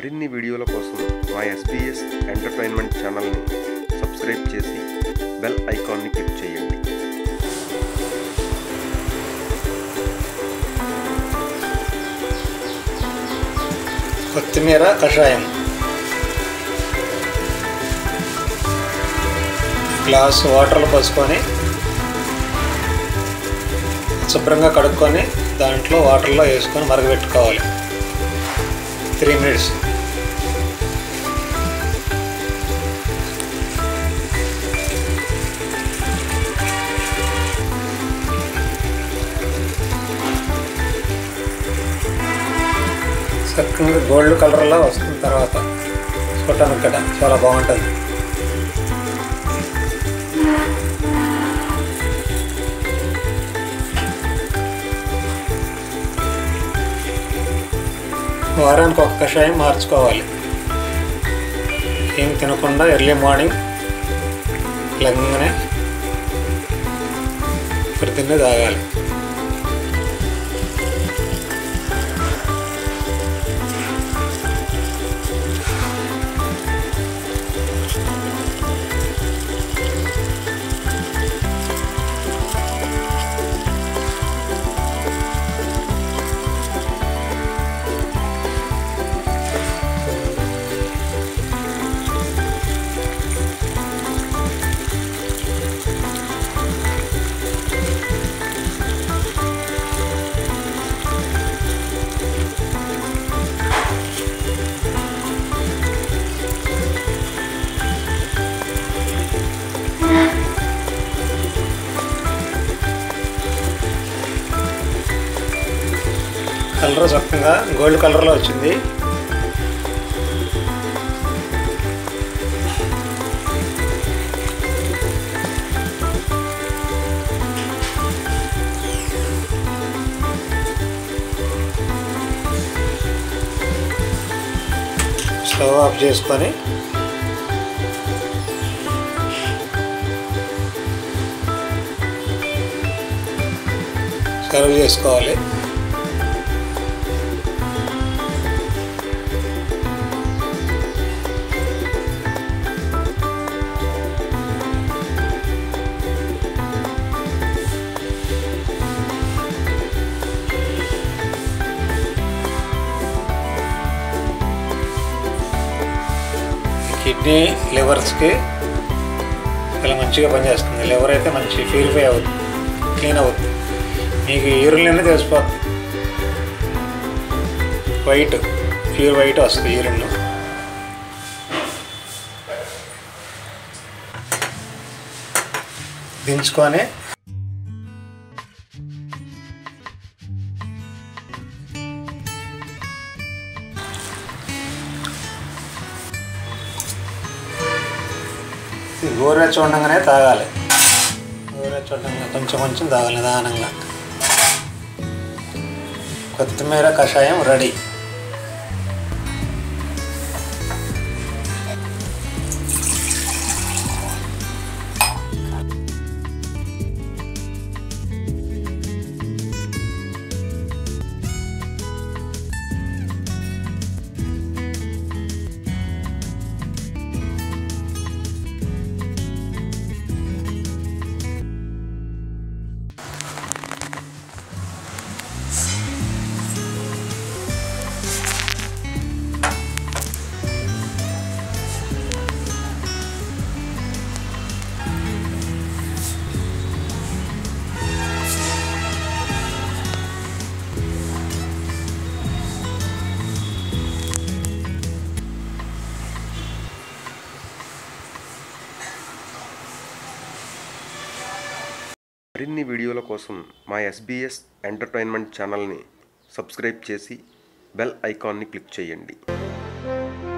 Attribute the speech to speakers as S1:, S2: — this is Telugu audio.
S1: మరిన్ని వీడియోల కోసం మా ఎస్బీఎస్ ఎంటర్టైన్మెంట్ ఛానల్ని సబ్స్క్రైబ్ చేసి బెల్ ఐకాన్ని క్లిక్ చేయండి
S2: కొత్తిమీర కషాయం గ్లాస్ వాటర్లో పోసుకొని శుభ్రంగా కడుక్కొని దాంట్లో వాటర్లో వేసుకొని మరగబెట్టుకోవాలి త్రీ మినిట్స్ చక్కగా గోల్డ్ కలర్లో వస్తుంది తర్వాత చూడటానికి కూడా చాలా బాగుంటుంది వారానికి ఒక కషాయం మార్చుకోవాలి ఏం తినకుండా ఎర్లీ మార్నింగ్ లెంగనే ప్రతినే తాగాలి కలర్ చక్కగా గోల్డ్ కలర్లో వచ్చింది స్టవ్ ఆఫ్ చేసుకొని సర్వ్ చేసుకోవాలి కిడ్నీ లివర్స్కి చాలా మంచిగా పనిచేస్తుంది లివర్ అయితే మంచి ప్యూరిఫై అవుతుంది క్లీన్ అవుతుంది మీకు యూరిన్లోనే తెలిసిపోతుంది వైట్ ప్యూర్ వైట్ వస్తుంది యూరిన్లో దించుకొని గోరెచ్చ ఉండగానే తాగాలి గోరెచ్చ ఉండగా కొంచెం కొంచెం తాగాలి నిదానంగా కొత్తిమీర కషాయం రెడీ
S1: మరిన్ని వీడియోల కోసం మా ఎస్బీఎస్ ఎంటర్టైన్మెంట్ ఛానల్ని సబ్స్క్రైబ్ చేసి బెల్ ఐకాన్ని క్లిక్ చేయండి